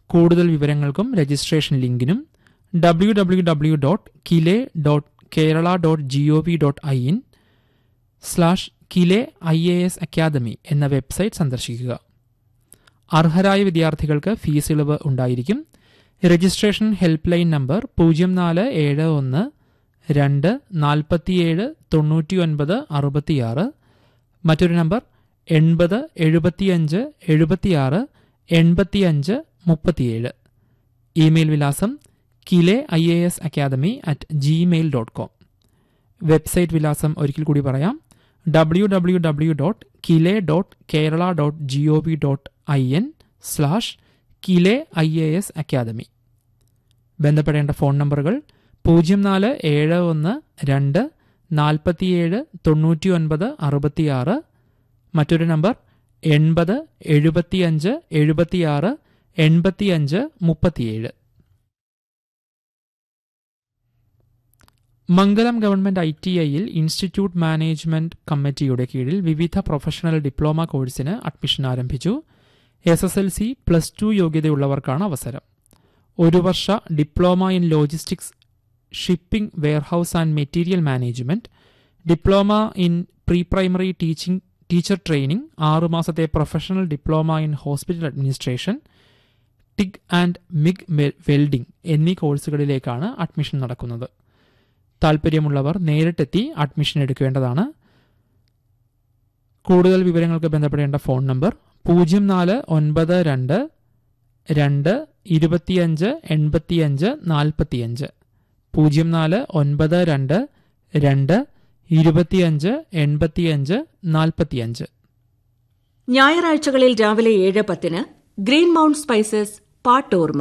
കൂടുതൽ വിവരങ്ങൾക്കും രജിസ്ട്രേഷൻ ലിങ്കിനും W W W dot KILE dot Kerala dot G O V dot I in slash KILE I A S academy എന്ന website സന്ദർശിക്കുക അർഹരായ വിദ്യാർത്ഥികൾക്ക് ഫീസ് ഇളവ് ഉണ്ടായിരിക്കും രജിസ്ട്രേഷൻ ഹെൽപ്പ് ലൈൻ നമ്പർ പൂജ്യം നാല് ഏഴ് ഒന്ന് രണ്ട് നാൽപ്പത്തിയേഴ് തൊണ്ണൂറ്റി ഒൻപത് അറുപത്തിയാറ് മറ്റൊരു നമ്പർ എൺപത് എഴുപത്തിയഞ്ച് എഴുപത്തിയാറ് എൺപത്തിയഞ്ച് മുപ്പത്തിയേഴ് ഇമെയിൽ വിലാസം KILE I A S academy at Gmail dot com website വിലാസം ഒരിക്കൽ കൂടി പറയാം W W W dot KILE dot Kerala dot G O V dot I N slash KILE I A S academy ബന്ധപ്പെടേണ്ട ഫോൺ നമ്പറുകൾ പൂജ്യം നാല് ഏഴ് ഒന്ന് രണ്ട് നാൽപ്പത്തിയേഴ് തൊണ്ണൂറ്റി ഒൻപത് അറുപത്തിയാറ് മറ്റൊരു നമ്പർ എൺപത് എഴുപത്തിയഞ്ച് എഴുപത്തിയാറ് എൺപത്തിയഞ്ച് മുപ്പത്തിയേഴ് മംഗലം ഗവൺമെന്റ് ഐ ടി ഐയിൽ ഇൻസ്റ്റിറ്റ്യൂട്ട് മാനേജ്മെന്റ് കമ്മിറ്റിയുടെ കീഴിൽ വിവിധ പ്രൊഫഷണൽ ഡിപ്ലോമ കോഴ്സിന് അഡ്മിഷൻ ആരംഭിച്ചു S S L C plus two യോഗ്യതയുള്ളവർക്കാണ് അവസരം ഒരു വർഷ diploma in logistics shipping warehouse and material management diploma in pre primary teaching teacher training ആറുമാസത്തെ professional diploma in hospital administration TIG and MIG welding എന്നീ കോഴ്സുകളിലേക്കാണ് admission നടക്കുന്നത് താൽപ്പര്യമുള്ളവർ നേരിട്ടെത്തി അഡ്മിഷൻ എടുക്കേണ്ടതാണ് കൂടുതൽ വിവരങ്ങൾക്ക് ബന്ധപ്പെടേണ്ട ഫോൺ നമ്പർ പൂജ്യം നാല് ഒൻപത് രണ്ട് രണ്ട് ഇരുപത്തിയഞ്ച് എൺപത്തിയഞ്ച് നാൽപ്പത്തിയഞ്ച് പൂജ്യം നാല് ഒൻപത് രണ്ട് രണ്ട് ഇരുപത്തിയഞ്ച് എൺപത്തിയഞ്ച് നാൽപ്പത്തിയഞ്ച് ഞായറാഴ്ചകളിൽ രാവിലെ ഏഴ് പത്തിന് ഗ്രീൻ മൗണ്ട് സ്പൈസസ് പാട്ടോർമ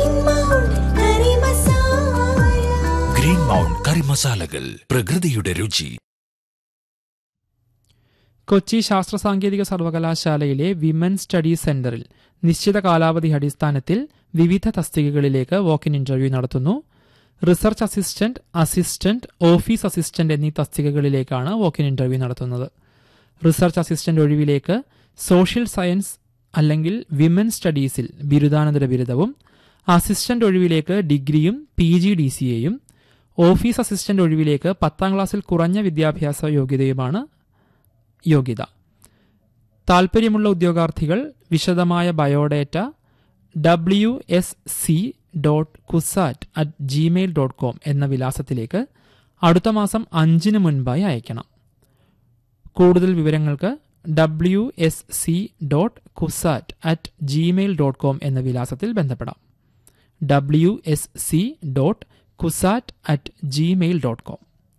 ഗ്രീൻ മൗണ്ട് കറി മസാലകൾ പ്രകൃതിയുടെ രുചി കൊച്ചി ശാസ്ത്ര സാങ്കേതിക സർവകലാശാലയിലെ വിമൻ സ്റ്റഡീസ് സെന്ററിൽ നിശ്ചിത കാലാവധി അടിസ്ഥാനത്തിൽ വിവിധ തസ്തികകളിലേക്ക് വോക്കിൻ ഇന്റർവ്യൂ നടത്തുന്നു research assistant assistant office assistant എന്നീ തസ്തികകളിലേക്കാണ് വോക്കിൻ ഇന്റർവ്യൂ നടത്തുന്നത് റിസർച്ച് അസിസ്റ്റന്റ് ഒഴിവിലേക്ക് സോഷ്യൽ സയൻസ് അല്ലെങ്കിൽ വിമൻ സ്റ്റഡീസിൽ ബിരുദാനന്തര ബിരുദവും അസിസ്റ്റന്റ് ഒഴിവിലേക്ക് ഡിഗ്രിയും പി ജി ഡി സി എയും ഓഫീസ് അസിസ്റ്റന്റ് ഒഴിവിലേക്ക് പത്താം ക്ലാസ്സിൽ കുറഞ്ഞ വിദ്യാഭ്യാസ യോഗ്യതയുമാണ് യോഗ്യത താൽപ്പര്യമുള്ള ഉദ്യോഗാർത്ഥികൾ വിശദമായ biodata W S C dot CUSAT at Gmail dot com എന്ന വിലാസത്തിലേക്ക് അടുത്ത മാസം അഞ്ചിന് മുൻപായി അയക്കണം കൂടുതൽ വിവരങ്ങൾക്ക് W S C dot CUSAT at Gmail dot com എന്ന വിലാസത്തിൽ ബന്ധപ്പെടാം W S C dot CUSAT at Gmail dot com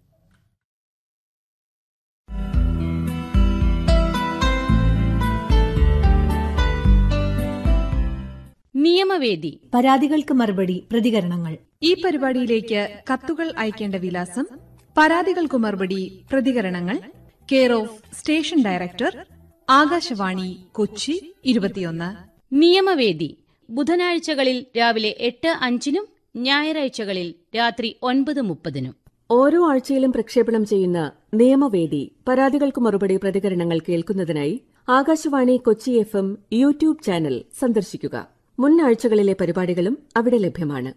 നിയമവേദി പരാതികൾക്ക് മറുപടി പ്രതികരണങ്ങൾ ഈ പരിപാടിയിലേക്ക് കത്തുകൾ അയക്കേണ്ട വിലാസം പരാതികൾക്ക് മറുപടി പ്രതികരണങ്ങൾ care of station director Akashvani Kochi ഇരുപത്തിയൊന്ന് നിയമവേദി ബുധനാഴ്ചകളിൽ രാവിലെ എട്ട് അഞ്ചിനും ഞായറാഴ്ചകളിൽ രാത്രി ഒൻപത് മുപ്പതിനും ഓരോ ആഴ്ചയിലും പ്രക്ഷേപണം ചെയ്യുന്ന നിയമവേദി പരാതികൾക്ക് മറുപടി പ്രതികരണങ്ങൾ കേൾക്കുന്നതിനായി Akashvani Kochi F M YouTube channel സന്ദർശിക്കുക മുൻ ആഴ്ചകളിലെ പരിപാടികളും അവിടെ ലഭ്യമാണ്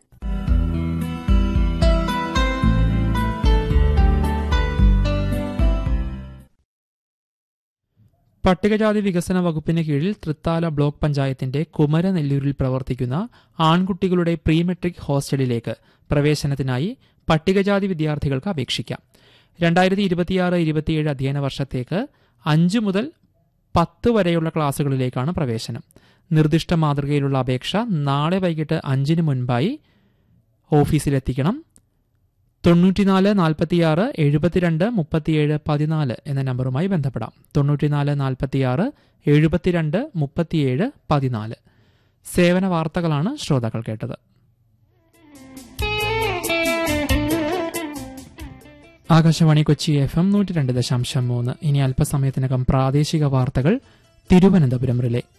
പട്ടികജാതി വികസന വകുപ്പിന് കീഴിൽ തൃത്താല ബ്ലോക്ക് പഞ്ചായത്തിന്റെ കുമരനെല്ലൂരിൽ പ്രവർത്തിക്കുന്ന ആൺകുട്ടികളുടെ പ്രീ മെട്രിക് ഹോസ്റ്റലിലേക്ക് പ്രവേശനത്തിനായി പട്ടികജാതി വിദ്യാർത്ഥികൾക്ക് അപേക്ഷിക്കാം രണ്ടായിരത്തി ഇരുപത്തിയാറ് ഇരുപത്തിയേഴ് അധ്യയന വർഷത്തേക്ക് അഞ്ച് മുതൽ പത്ത് വരെയുള്ള ക്ലാസുകളിലേക്കാണ് പ്രവേശനം നിർദ്ദിഷ്ട മാതൃകയിലുള്ള അപേക്ഷ നാളെ വൈകിട്ട് അഞ്ചിന് മുൻപായി ഓഫീസിലെത്തിക്കണം തൊണ്ണൂറ്റിനാല് നാൽപ്പത്തിയാറ് എഴുപത്തിരണ്ട് മുപ്പത്തിയേഴ് പതിനാല് എന്ന നമ്പറുമായി ബന്ധപ്പെടാം തൊണ്ണൂറ്റിനാല് നാൽപ്പത്തിയാറ് എഴുപത്തിരണ്ട് മുപ്പത്തിയേഴ് പതിനാല് സേവന വാർത്തകളാണ് ശ്രോതാക്കൾ കേട്ടത് ആകാശവാണി കൊച്ചി എഫ് എം നൂറ്റി രണ്ട് ദശാംശം മൂന്ന് ഇനി അല്പസമയത്തിനകം പ്രാദേശിക വാർത്തകൾ തിരുവനന്തപുരം റിലേ